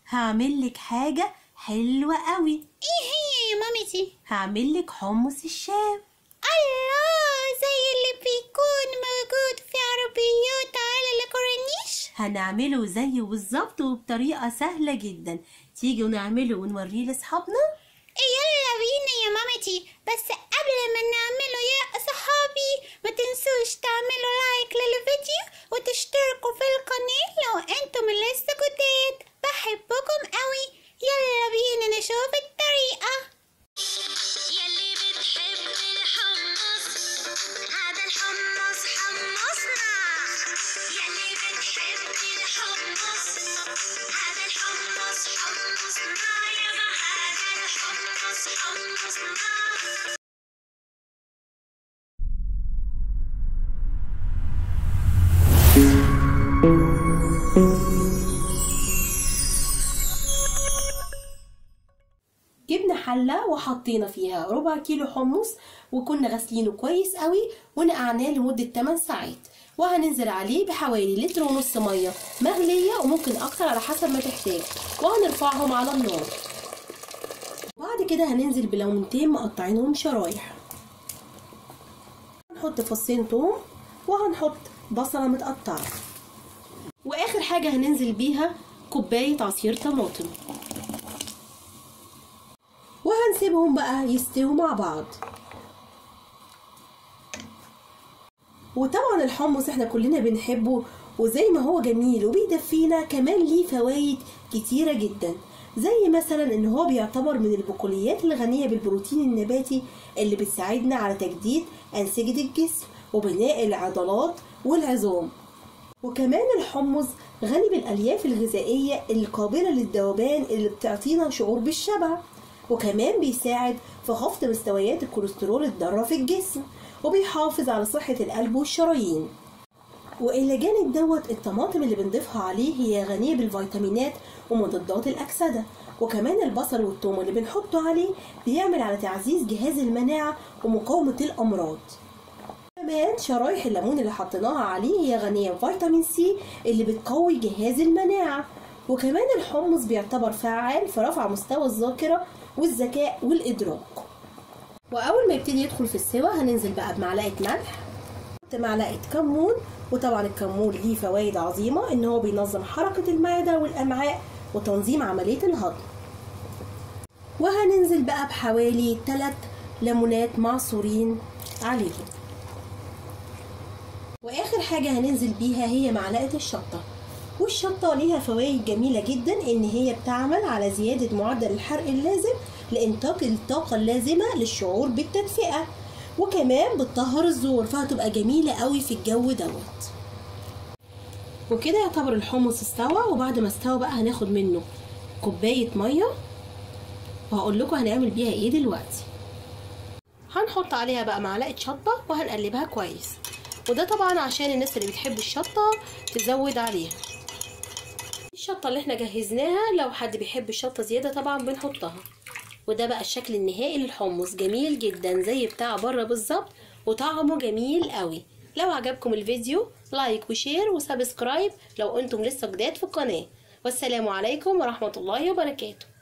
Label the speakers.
Speaker 1: هعمل لك حاجة حلوة قوي
Speaker 2: ايه هي يا مامتي
Speaker 1: هعمل لك حمص الشام
Speaker 2: الله زي اللي بيكون موجود في عربيات على الكورنيش
Speaker 1: هنعمله زيه بالظبط وبطريقة سهلة جدا تيجوا نعمله ونوريه لاصحابنا
Speaker 2: يلا بينا يا مامتي بس قبل ما نعمله يا صحابي ما تنسوش تعملوا لايك للفيديو وتشتركوا في القناة لو انتم لسه جداد بحبكم قوي يلا بينا نشوف الطريقة
Speaker 3: يلي بتحب الحمص هذا الحمص حمصنا يلي بتحب الحمص هذا الحمص حمصنا يابا هذا الحمص حمصنا
Speaker 1: جبنا حلة وحطينا فيها ربع كيلو حمص وكنا غاسلينه كويس قوي ونقعناه لمدة 8 ساعات وهننزل عليه بحوالي لتر ونص مية مغلية وممكن أكتر على حسب ما تحتاج وهنرفعهم على النار بعد كده هننزل بليمونتين مقطعينهم شرايح هنحط فصين توم وهنحط بصلة متقطعة وآخر حاجة هننزل بيها كوباية عصير طماطم وهنسيبهم بقى يستووا مع بعض وطبعا الحمص احنا كلنا بنحبه وزي ما هو جميل وبيدفينا كمان ليه فوائد كتيرة جدا زي مثلا ان هو بيعتبر من البقوليات الغنية بالبروتين النباتي اللي بتساعدنا على تجديد انسجة الجسم وبناء العضلات والعظام وكمان الحمص غني بالالياف الغذائيه القابله للذوبان اللي بتعطينا شعور بالشبع وكمان بيساعد في خفض مستويات الكوليسترول الضاره في الجسم وبيحافظ على صحه القلب والشرايين والى جانب دوت الطماطم اللي بنضيفها عليه هي غنيه بالفيتامينات ومضادات الاكسده وكمان البصل والثوم اللي بنحطه عليه بيعمل على تعزيز جهاز المناعه ومقاومه الامراض كمان شرايح الليمون اللي حطيناها عليه هي غنية بفيتامين سي اللي بتقوي جهاز المناعة وكمان الحمص بيعتبر فعال في رفع مستوى الذاكرة والذكاء والإدراك وأول ما يبتدي يدخل في السوا هننزل بقى بمعلقة ملح نحط معلقة كمون وطبعا الكمون ليه فوائد عظيمة إن هو بينظم حركة المعدة والأمعاء وتنظيم عملية الهضم وهننزل بقى بحوالي 3 ليمونات معصورين عليهم واخر حاجه هننزل بيها هي معلقه الشطه والشطه ليها فوائد جميله جدا ان هي بتعمل على زياده معدل الحرق اللازم لانتاج الطاقه اللازمه للشعور بالتدفئه وكمان بتطهر الزور فهتبقى جميله قوي في الجو دوت وكده يعتبر الحمص استوى وبعد ما استوى بقى هناخد منه كوبايه ميه وهقول لكم هنعمل بيها ايه دلوقتي هنحط عليها بقى معلقه شطه وهنقلبها كويس وده طبعا عشان الناس اللي بتحب الشطه تزود عليها الشطه اللي احنا جهزناها لو حد بيحب الشطه زياده طبعا بنحطها وده بقى الشكل النهائي للحمص جميل جدا زي بتاع بره بالظبط وطعمه جميل قوي لو عجبكم الفيديو لايك وشير وسبسكرايب لو انتم لسه جداد في القناه والسلام عليكم ورحمه الله وبركاته